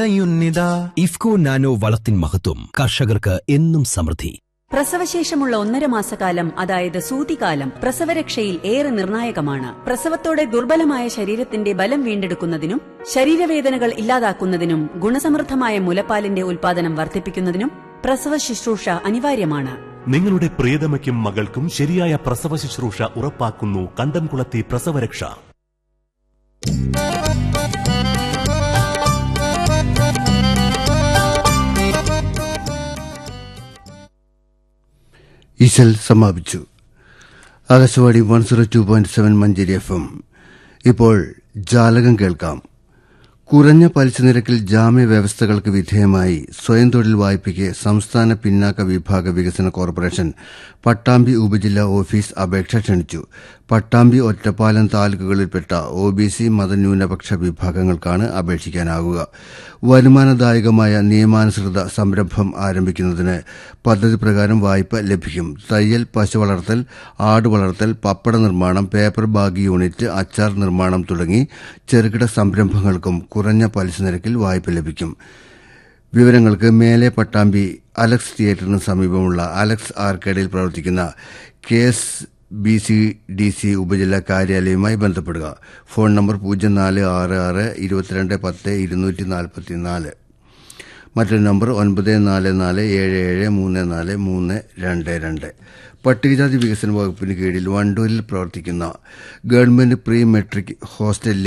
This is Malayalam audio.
യുന്നിതാ ഇഫ്കോ നാനോ വളത്തിൻ മഹത്വം കർഷകർക്ക് എന്നും സമൃദ്ധി പ്രസവശേഷമുള്ള ഒന്നര മാസക്കാലം അതായത് സൂതികാലം പ്രസവരക്ഷയിൽ ഏറെ നിർണായകമാണ് പ്രസവത്തോടെ ദുർബലമായ ശരീരത്തിന്റെ ബലം വീണ്ടെടുക്കുന്നതിനും ശരീരവേദനകൾ ഇല്ലാതാക്കുന്നതിനും ഗുണസമൃദ്ധമായ മുലപ്പാലിന്റെ ഉൽപാദനം വർദ്ധിപ്പിക്കുന്നതിനും പ്രസവ ശുശ്രൂഷ അനിവാര്യമാണ് നിങ്ങളുടെ പ്രിയതമയ്ക്കും മകൾക്കും ശരിയായ പ്രസവ ശുശ്രൂഷ ഉറപ്പാക്കുന്നു കണ്ടംകുളത്തി പ്രസവരക്ഷ ഇശൽ സമാപിച്ചു Akashvani one zero two point seven Manjeri F M ഇപ്പോൾ ജാലകം കേൾക്കാം കുറഞ്ഞ പലിശ നിരക്കിൽ ജാമ്യ വ്യവസ്ഥകൾക്ക് വിധേയമായി സ്വയം തൊഴിൽ വായ്പയ്ക്ക് സംസ്ഥാന പിന്നാക്ക വിഭാഗ വികസന കോർപ്പറേഷൻ പട്ടാമ്പി ഉപജില്ലാ ഓഫീസ് അപേക്ഷ ക്ഷണിച്ചു പട്ടാമ്പി ഒറ്റപ്പാലം താലൂക്കുകളിൽപ്പെട്ട ഒ ബി സി മതന്യൂനപക്ഷ വിഭാഗങ്ങൾക്കാണ് അപേക്ഷിക്കാനാകുക വരുമാനദായകമായ നിയമാനുസൃത സംരംഭം ആരംഭിക്കുന്നതിന് പദ്ധതി പ്രകാരം വായ്പ ലഭിക്കും തയ്യൽ പശു വളർത്തൽ ആട് വളർത്തൽ പപ്പട നിർമ്മാണം പേപ്പർ ബാഗ് യൂണിറ്റ് അച്ചാർ നിർമ്മാണം തുടങ്ങി ചെറുകിട സംരംഭങ്ങൾക്കും കുറഞ്ഞ പലിശ നിരക്കിൽ വായ്പ ലഭിക്കും വിവരങ്ങൾക്ക് മേലെ പട്ടാമ്പി അലക്സ് തിയേറ്ററിന് സമീപമുള്ള അലക്സ് ആർക്കേഡിൽ പ്രവർത്തിക്കുന്ന K S B C D C ഉപജില്ലാ കാര്യാലയവുമായി ബന്ധപ്പെടുക ഫോൺ നമ്പർ പൂജ്യം നാല് ആറ് ആറ് ഇരുപത്തിരണ്ട് പത്ത് ഇരുന്നൂറ്റി നാൽപ്പത്തി നാല് മറ്റൊരു നമ്പർ ഒൻപത് നാല് നാല് ഏഴ് ഏഴ് മൂന്ന് നാല് മൂന്ന് രണ്ട് രണ്ട് പട്ടികജാതി വികസന വകുപ്പിന് കീഴിൽ വണ്ടൂരിൽ പ്രവർത്തിക്കുന്ന ഗവൺമെന്റ് പ്രീ മെട്രിക് ഹോസ്റ്റലിലെ